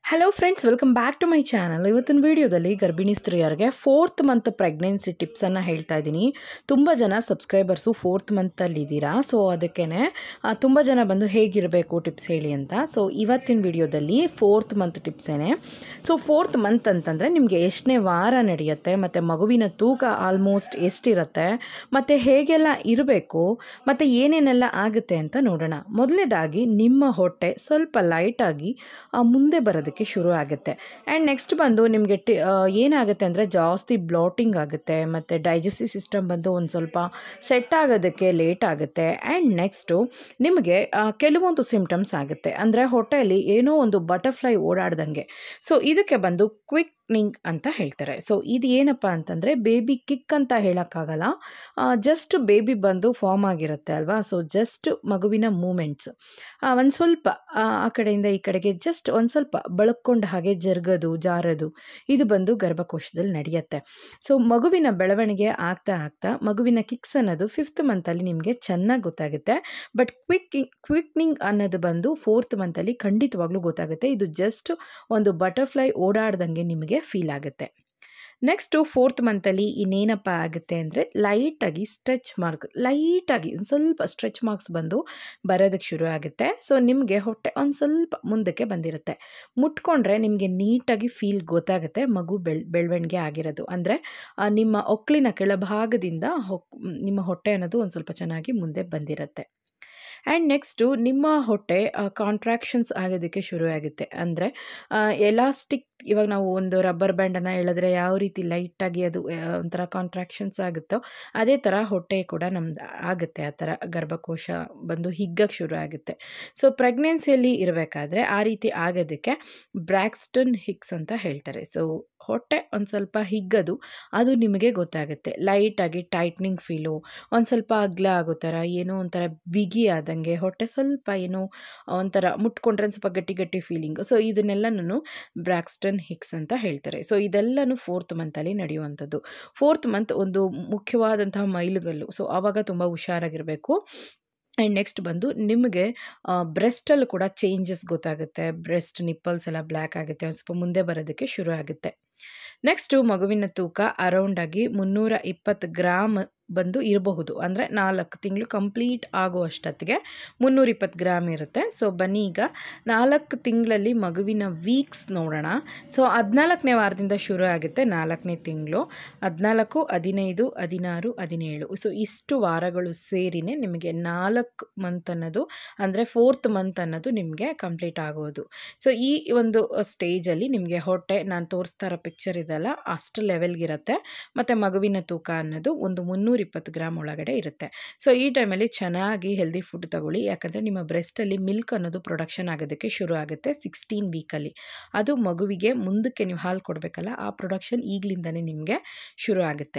hello friends welcome back to my channel ಇವತ್ತಿನ ವಿಡಿಯೋದಲ್ಲಿ ಗರ್ಭಿಣಿ ಸ್ತ್ರೀಯರಿಗೆ ಫೋರ್ತ್ ಮಂತ್ ಪ್ರೆಗ್ನೆನ್ಸಿ ಟಿಪ್ಸನ್ನು ಹೇಳ್ತಾ ಇದ್ದೀನಿ ತುಂಬ ಜನ ಸಬ್ಸ್ಕ್ರೈಬರ್ಸು ಫೋರ್ತ್ ಮಂತಲ್ಲಿ ಇದ್ದೀರಾ ಸೊ ಅದಕ್ಕೇ ತುಂಬ ಜನ ಬಂದು ಹೇಗಿರಬೇಕು ಟಿಪ್ಸ್ ಹೇಳಿ ಅಂತ ಸೊ ಇವತ್ತಿನ ವಿಡಿಯೋದಲ್ಲಿ ಫೋರ್ತ್ ಮಂತ್ ಟಿಪ್ಸೇನೆ ಸೊ ಫೋರ್ತ್ ಮಂತ್ ಅಂತಂದರೆ ನಿಮಗೆ ಎಷ್ಟನೇ ವಾರ ನಡೆಯುತ್ತೆ ಮತ್ತು ಮಗುವಿನ ತೂಕ ಆಲ್ಮೋಸ್ಟ್ ಎಷ್ಟಿರುತ್ತೆ ಮತ್ತು ಹೇಗೆಲ್ಲ ಇರಬೇಕು ಮತ್ತು ಏನೇನೆಲ್ಲ ಆಗುತ್ತೆ ಅಂತ ನೋಡೋಣ ಮೊದಲನೇದಾಗಿ ನಿಮ್ಮ ಹೊಟ್ಟೆ ಸ್ವಲ್ಪ ಲೈಟಾಗಿ ಮುಂದೆ ಬರೋದಕ್ಕೆ ಶುರು ಆಗುತ್ತೆ ಆ್ಯಂಡ್ ನೆಕ್ಸ್ಟ್ ಬಂದು ನಿಮಗೆ ಟಿ ಏನಾಗುತ್ತೆ ಅಂದರೆ ಜಾಸ್ತಿ ಬ್ಲಾಟಿಂಗ್ ಆಗುತ್ತೆ ಮತ್ತು ಡೈಜೆಸ್ಟಿವ್ ಸಿಸ್ಟಮ್ ಬಂದು ಒಂದು ಸ್ವಲ್ಪ ಸೆಟ್ ಆಗೋದಕ್ಕೆ ಲೇಟ್ ಆಗುತ್ತೆ ಆ್ಯಂಡ್ ನೆಕ್ಸ್ಟು ನಿಮಗೆ ಆ, ಕೆಲವೊಂದು ಸಿಮ್ಟಮ್ಸ್ ಆಗುತ್ತೆ ಅಂದರೆ ಹೊಟ್ಟೆಯಲ್ಲಿ ಏನೋ ಒಂದು ಬಟರ್ಫ್ಲೈ ಓಡಾಡ್ದಂಗೆ ಸೊ ಇದಕ್ಕೆ ಬಂದು ಕ್ವಿಕ್ನಿಂಗ್ ಅಂತ ಹೇಳ್ತಾರೆ ಸೊ ಇದು ಏನಪ್ಪ ಅಂತಂದರೆ ಬೇಬಿ ಕಿಕ್ ಅಂತ ಹೇಳೋಕ್ಕಾಗಲ್ಲ ಜಸ್ಟ್ ಬೇಬಿ ಬಂದು ಫಾರ್ಮ್ ಆಗಿರುತ್ತೆ ಅಲ್ವಾ ಸೊ ಜಸ್ಟ್ ಮಗುವಿನ ಮೂಮೆಂಟ್ಸ್ ಒಂದು ಸ್ವಲ್ಪ ಆ ಆ ಕಡೆಯಿಂದ ಈ ಕಡೆಗೆ ಜಸ್ಟ್ ಒಂದು ಸ್ವಲ್ಪ ಬಳ್ಕೊಂಡು ಹಾಗೆ ಜರುಗೋದು ಜಾರೋದು ಇದು ಬಂದು ಗರ್ಭಕೋಶದಲ್ಲಿ ನಡೆಯುತ್ತೆ ಸೊ ಮಗುವಿನ ಬೆಳವಣಿಗೆ ಆಗ್ತಾ ಆಗ್ತಾ ಮಗುವಿನ ಕಿಕ್ಸ್ ಅನ್ನೋದು ಫಿಫ್ತ್ ಮಂತಲ್ಲಿ ನಿಮಗೆ ಚೆನ್ನಾಗಿ ಗೊತ್ತಾಗುತ್ತೆ ಬಟ್ ಕ್ವಿಕ್ ಕ್ವಿಕ್ನಿಂಗ್ ಅನ್ನೋದು ಬಂದು ಫೋರ್ತ್ ಮಂತಲ್ಲಿ ಖಂಡಿತವಾಗ್ಲೂ ಗೊತ್ತಾಗುತ್ತೆ ಇದು ಜಸ್ಟ್ ಒಂದು ಬಟರ್ಫ್ಲೈ ಓಡಾಡ್ದಂಗೆ ನಿಮಗೆ ಫೀಲ್ ಆಗುತ್ತೆ ನೆಕ್ಸ್ಟು ಫೋರ್ತ್ ಮಂತಲ್ಲಿ ಇನ್ನೇನಪ್ಪ ಆಗುತ್ತೆ ಅಂದರೆ ಲೈಟಾಗಿ ಸ್ಟ್ರೆಚ್ ಮಾರ್ಕ್ ಲೈಟಾಗಿ ಒಂದು ಸ್ವಲ್ಪ ಸ್ಟ್ರೆಚ್ ಮಾರ್ಕ್ಸ್ ಬಂದು ಬರೋದಕ್ಕೆ ಶುರು ಆಗುತ್ತೆ ಸೊ ನಿಮಗೆ ಹೊಟ್ಟೆ ಒಂದು ಸ್ವಲ್ಪ ಮುಂದಕ್ಕೆ ಬಂದಿರುತ್ತೆ ಮುಟ್ಕೊಂಡ್ರೆ ನಿಮಗೆ ನೀಟಾಗಿ ಫೀಲ್ ಗೊತ್ತಾಗುತ್ತೆ ಮಗು ಬೆಳ್ ಬೆಳವಣಿಗೆ ಆಗಿರೋದು ಅಂದರೆ ನಿಮ್ಮ ಒಕ್ಲಿನ ಕೆಳಭಾಗದಿಂದ ಹೊಕ್ ನಿಮ್ಮ ಹೊಟ್ಟೆ ಅನ್ನೋದು ಒಂದು ಸ್ವಲ್ಪ ಚೆನ್ನಾಗಿ ಮುಂದೆ ಬಂದಿರುತ್ತೆ ಆ್ಯಂಡ್ ನೆಕ್ಸ್ಟು ನಿಮ್ಮ ಹೊಟ್ಟೆ ಕಾಂಟ್ರಾಕ್ಷನ್ಸ್ ಆಗೋದಕ್ಕೆ ಶುರು ಆಗುತ್ತೆ ಅಂದರೆ ಎಲಾಸ್ಟಿಕ್ ಇವಾಗ ನಾವು ಒಂದು ರಬ್ಬರ್ ಬ್ಯಾಂಡನ್ನು ಎಳೆದ್ರೆ ಯಾವ ರೀತಿ ಲೈಟಾಗಿ ಅದು ಆ, ಒಂಥರ ಕಾಂಟ್ರಾಕ್ಷನ್ಸ್ ಆಗುತ್ತೋ ಅದೇ ಥರ ಹೊಟ್ಟೆ ಕೂಡ ನಮ್ದು ಆಗುತ್ತೆ ಆ ಥರ ಗರ್ಭಕೋಶ ಬಂದು ಹಿಗ್ಗಕ್ಕೆ ಶುರು ಆಗುತ್ತೆ ಸೊ ಪ್ರೆಗ್ನೆನ್ಸಿಯಲ್ಲಿ ಇರಬೇಕಾದ್ರೆ ಆ ರೀತಿ ಆಗೋದಕ್ಕೆ ಬ್ರ್ಯಾಕ್ಸ್ಟನ್ ಹಿಕ್ಸ್ ಅಂತ ಹೇಳ್ತಾರೆ ಸೊ ಹೊಟ್ಟೆ ಒಂದು ಸ್ವಲ್ಪ ಹಿಗ್ಗದು ಅದು ನಿಮಗೆ ಗೊತ್ತಾಗುತ್ತೆ ಲೈಟಾಗಿ ಟೈಟ್ನಿಂಗ್ ಫೀಲು ಒಂದು ಸ್ವಲ್ಪ ಅಗ್ಲ ಆಗೋ ಥರ ಏನೋ ಒಂಥರ ಬಿಗಿ ಆದಂಗೆ ಹೊಟ್ಟೆ ಸ್ವಲ್ಪ ಏನೋ ಒಂಥರ ಮುಟ್ಕೊಂಡ್ರೆ ಒಂದು ಸ್ವಲ್ಪ ಗಟ್ಟಿ ಗಟ್ಟಿ ಫೀಲಿಂಗ್ ಸೊ ಇದನ್ನೆಲ್ಲನೂ ಬ್ರ್ಯಾಕ್ಸ್ಟನ್ ಹಿಕ್ಸ್ ಅಂತ ಹೇಳ್ತಾರೆ ಸೊ ಇದೆಲ್ಲನೂ ಫೋರ್ತ್ ಮಂತಲ್ಲಿ ನಡೆಯುವಂಥದ್ದು ಫೋರ್ತ್ ಮಂತ್ ಒಂದು ಮುಖ್ಯವಾದಂತಹ ಮೈಲುಗಲ್ಲು ಸೊ ಆವಾಗ ತುಂಬ ಹುಷಾರಾಗಿರಬೇಕು ಆ್ಯಂಡ್ ನೆಕ್ಸ್ಟ್ ಬಂದು ನಿಮಗೆ ಬ್ರೆಸ್ಟಲ್ಲೂ ಕೂಡ ಚೇಂಜಸ್ ಗೊತ್ತಾಗುತ್ತೆ ಬ್ರೆಸ್ಟ್ ನಿಪ್ಪಲ್ಸ್ ಎಲ್ಲ ಬ್ಲ್ಯಾಕ್ ಆಗುತ್ತೆ ಒಂದು ಸ್ವಲ್ಪ ಮುಂದೆ ಬರೋದಕ್ಕೆ ಶುರು ಆಗುತ್ತೆ ನೆಕ್ಸ್ಟು ಮಗುವಿನ ತೂಕ ಅರೌಂಡಾಗಿ ಮುನ್ನೂರ ಇಪ್ಪತ್ತು ಗ್ರಾಮ್ ಬಂದು ಇರಬಹುದು ಅಂದರೆ ನಾಲ್ಕು ತಿಂಗಳು ಕಂಪ್ಲೀಟ್ ಆಗೋ ಅಷ್ಟೊತ್ತಿಗೆ ಮುನ್ನೂರ ಇಪ್ಪತ್ತು ಗ್ರಾಮ್ ಇರುತ್ತೆ ಸೊ ಬನ್ನಿ ಈಗ ನಾಲ್ಕು ತಿಂಗಳಲ್ಲಿ ಮಗುವಿನ ವೀಕ್ಸ್ ನೋಡೋಣ ಸೊ ಹದಿನಾಲ್ಕನೇ ವಾರದಿಂದ ಶುರು ಆಗುತ್ತೆ ನಾಲ್ಕನೇ ತಿಂಗಳು ಹದಿನಾಲ್ಕು ಹದಿನೈದು ಹದಿನಾರು ಹದಿನೇಳು ಸೊ ಇಷ್ಟು ವಾರಗಳು ಸೇರಿನೇ ನಿಮಗೆ ನಾಲ್ಕು ಮಂತ್ ಅನ್ನೋದು ಅಂದರೆ ಫೋರ್ತ್ ಮಂತ್ ಅನ್ನೋದು ನಿಮಗೆ ಕಂಪ್ಲೀಟ್ ಆಗೋದು ಸೊ ಈ ಒಂದು ಸ್ಟೇಜಲ್ಲಿ ನಿಮಗೆ ಹೊಟ್ಟೆ ನಾನು ತೋರಿಸ್ತಾ ಇರೋ ಪಿಕ್ಚರ್ ಇದೆಲ್ಲ ಅಷ್ಟು ಲೆವೆಲ್ಗಿರುತ್ತೆ ಮತ್ತು ಮಗುವಿನ ತೂಕ ಅನ್ನೋದು ಒಂದು ಮುನ್ನೂರ ಇಪ್ಪತ್ತು ಗ್ರಾಮ್ ಒಳಗಡೆ ಇರುತ್ತೆ ಸೊ ಈ ಟೈಮಲ್ಲಿ ಚೆನ್ನಾಗಿ ಹೆಲ್ದಿ ಫುಡ್ ತಗೊಳ್ಳಿ ಯಾಕಂದರೆ ನಿಮ್ಮ ಬ್ರೆಸ್ಟಲ್ಲಿ ಮಿಲ್ಕ್ ಅನ್ನೋದು ಪ್ರೊಡಕ್ಷನ್ ಆಗೋದಕ್ಕೆ ಶುರು ಆಗುತ್ತೆ ಸಿಕ್ಸ್ಟೀನ್ ವೀಕಲ್ಲಿ ಅದು ಮಗುವಿಗೆ ಮುಂದಕ್ಕೆ ನೀವು ಹಾಲು ಕೊಡಬೇಕಲ್ಲ ಆ ಪ್ರೊಡಕ್ಷನ್ ಈಗಲಿಂದನೇ ನಿಮಗೆ ಶುರು ಆಗುತ್ತೆ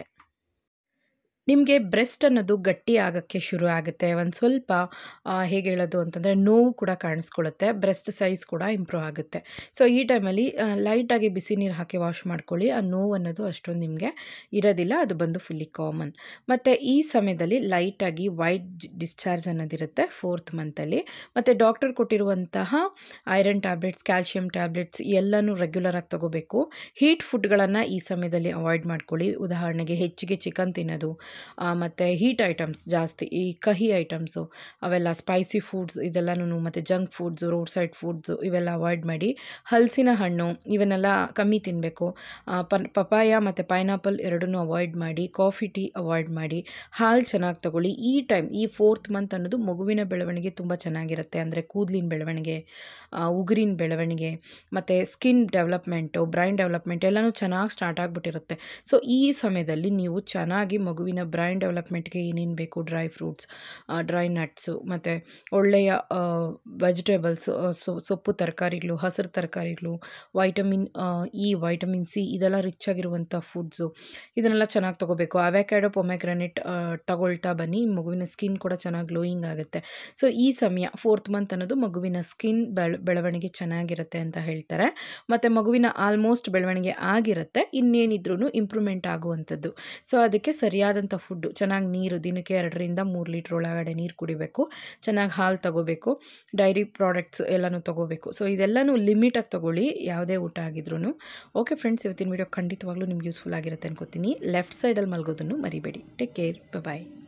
ನಿಮಗೆ ಬ್ರೆಸ್ಟ್ ಅನ್ನೋದು ಗಟ್ಟಿ ಆಗೋಕ್ಕೆ ಶುರು ಆಗುತ್ತೆ ಒಂದು ಸ್ವಲ್ಪ ಆ, ಹೇಗೆ ಹೇಳೋದು ಅಂತಂದರೆ ನೋವು ಕೂಡ ಕಾಣಿಸ್ಕೊಳ್ಳುತ್ತೆ ಬ್ರೆಸ್ಟ್ ಸೈಜ್ ಕೂಡ ಇಂಪ್ರೂವ್ ಆಗುತ್ತೆ ಸೊ ಈ ಟೈಮಲ್ಲಿ ಲೈಟಾಗಿ ಬಿಸಿ ನೀರು ಹಾಕಿ ವಾಶ್ ಮಾಡ್ಕೊಳ್ಳಿ ಆ ನೋವು ಅನ್ನೋದು ಅಷ್ಟೊಂದು ನಿಮಗೆ ಇರೋದಿಲ್ಲ ಅದು ಬಂದು ಫುಲ್ಲಿ ಕಾಮನ್ ಮತ್ತು ಈ ಸಮಯದಲ್ಲಿ ಲೈಟಾಗಿ ವೈಟ್ ಡಿಸ್ಚಾರ್ಜ್ ಅನ್ನೋದಿರುತ್ತೆ ಫೋರ್ತ್ ಮಂತಲ್ಲಿ ಮತ್ತು ಡಾಕ್ಟರ್ ಕೊಟ್ಟಿರುವಂತಹ ಐರನ್ ಟ್ಯಾಬ್ಲೆಟ್ಸ್ ಕ್ಯಾಲ್ಶಿಯಂ ಟ್ಯಾಬ್ಲೆಟ್ಸ್ ಎಲ್ಲನೂ ರೆಗ್ಯುಲರ್ ಆಗಿ ತಗೋಬೇಕು ಹೀಟ್ ಫುಡ್ಗಳನ್ನು ಈ ಸಮಯದಲ್ಲಿ ಅವಾಯ್ಡ್ ಮಾಡ್ಕೊಳ್ಳಿ ಉದಾಹರಣೆಗೆ ಹೆಚ್ಚಿಗೆ ಚಿಕನ್ ತಿನ್ನೋದು ಮತ್ತು ಹೀಟ್ ಐಟಮ್ಸ್ ಜಾಸ್ತಿ ಈ ಕಹಿ ಐಟಮ್ಸು ಅವೆಲ್ಲ ಸ್ಪೈಸಿ ಫುಡ್ಸ್ ಇದೆಲ್ಲನೂ ಮತ್ತು junk foods road side foods ಇವೆಲ್ಲ ಅವಾಯ್ಡ್ ಮಾಡಿ ಹಲಸಿನ ಹಣ್ಣು ಇವನ್ನೆಲ್ಲ ಕಮ್ಮಿ ತಿನ್ನಬೇಕು ಪನ್ ಪಪಾಯ ಮತ್ತು ಪೈನಾಪಲ್ ಎರಡನ್ನೂ ಅವಾಯ್ಡ್ ಮಾಡಿ ಕಾಫಿ ಟೀ ಅವಾಯ್ಡ್ ಮಾಡಿ ಹಾಲು ಚೆನ್ನಾಗಿ ತಗೊಳ್ಳಿ ಈ ಟೈಮ್ ಈ ಫೋರ್ತ್ ಮಂತ್ ಅನ್ನೋದು ಮಗುವಿನ ಬೆಳವಣಿಗೆ ತುಂಬ ಚೆನ್ನಾಗಿರುತ್ತೆ ಅಂದರೆ ಕೂದಲಿನ ಬೆಳವಣಿಗೆ ಆ, ಉಗುರಿನ ಬೆಳವಣಿಗೆ ಮತ್ತು ಸ್ಕಿನ್ ಡೆವಲಪ್ಮೆಂಟು ಬ್ರೈನ್ ಡೆವಲಪ್ಮೆಂಟ್ ಎಲ್ಲನೂ ಚೆನ್ನಾಗಿ ಸ್ಟಾರ್ಟ್ ಆಗಿಬಿಟ್ಟಿರುತ್ತೆ ಸೊ ಈ ಸಮಯದಲ್ಲಿ ನೀವು ಚೆನ್ನಾಗಿ ಮಗುವಿನ ಬ್ರೈನ್ ಡೆವಲಪ್ಮೆಂಟ್ಗೆ ಏನೇನು ಬೇಕು ಡ್ರೈ ಫ್ರೂಟ್ಸ್ ಡ್ರೈ ನಟ್ಸು ಮತ್ತು ಒಳ್ಳೆಯ ವೆಜಿಟೇಬಲ್ಸ್ ಸೊಪ್ಪು ತರಕಾರಿಗಳು ಹಸಿರು ತರಕಾರಿಗಳು ವೈಟಮಿನ್ ಇ ವೈಟಮಿನ್ ಸಿ ಇದೆಲ್ಲ ರಿಚ್ ಆಗಿರುವಂಥ ಫುಡ್ಸು ಇದನ್ನೆಲ್ಲ ಚೆನ್ನಾಗಿ ತೊಗೋಬೇಕು ಅವೆಕ್ಯಾಡೋ ಪೊಮೆಗ್ರಾನೆಟ್ ತಗೊಳ್ತಾ ಬನ್ನಿ ಮಗುವಿನ ಸ್ಕಿನ್ ಕೂಡ ಚೆನ್ನಾಗಿ ಗ್ಲೋಯಿಂಗ್ ಆಗುತ್ತೆ ಸೊ ಈ ಸಮಯ ಫೋರ್ತ್ ಮಂತ್ ಅನ್ನೋದು ಮಗುವಿನ ಸ್ಕಿನ್ ಬೆಳ ಬೆಳವಣಿಗೆ ಚೆನ್ನಾಗಿರುತ್ತೆ ಅಂತ ಹೇಳ್ತಾರೆ ಮತ್ತು ಮಗುವಿನ ಆಲ್ಮೋಸ್ಟ್ ಬೆಳವಣಿಗೆ ಆಗಿರುತ್ತೆ ಇನ್ನೇನಿದ್ರೂ ಇಂಪ್ರೂವ್ಮೆಂಟ್ ಆಗುವಂಥದ್ದು ಸೊ ಅದಕ್ಕೆ ಸರಿಯಾದಂಥ ಫುಡ್ಡು ಚೆನ್ನಾಗಿ ನೀರು ದಿನಕ್ಕೆ ಎರಡರಿಂದ ಮೂರು ಲೀಟ್ರ್ ಒಳಗಡೆ ನೀರು ಕುಡಿಬೇಕು ಚೆನ್ನಾಗಿ ಹಾಲು ತಗೋಬೇಕು ಡೈರಿ ಪ್ರಾಡಕ್ಟ್ಸ್ ಎಲ್ಲನೂ ತಗೋಬೇಕು ಸೊ ಇದೆಲ್ಲನೂ ಲಿಮಿಟಾಗಿ ತೊಗೊಳ್ಳಿ ಯಾವುದೇ ಊಟ ಆಗಿದ್ರೂ ಓಕೆ ಫ್ರೆಂಡ್ಸ್ ಇವತ್ತಿನ ವೀಡಿಯೋ ಖಂಡಿತವಾಗ್ಲೂ ನಿಮ್ಗೆ ಯೂಸ್ಫುಲ್ ಆಗಿರುತ್ತೆ ಅನ್ಕೋತೀನಿ ಲೆಫ್ಟ್ ಸೈಡಲ್ಲಿ ಮಲಗೋದನ್ನು ಮರಿಬೇಡಿ ಟೇಕ್ ಕೇರ್ ಬಾಯ್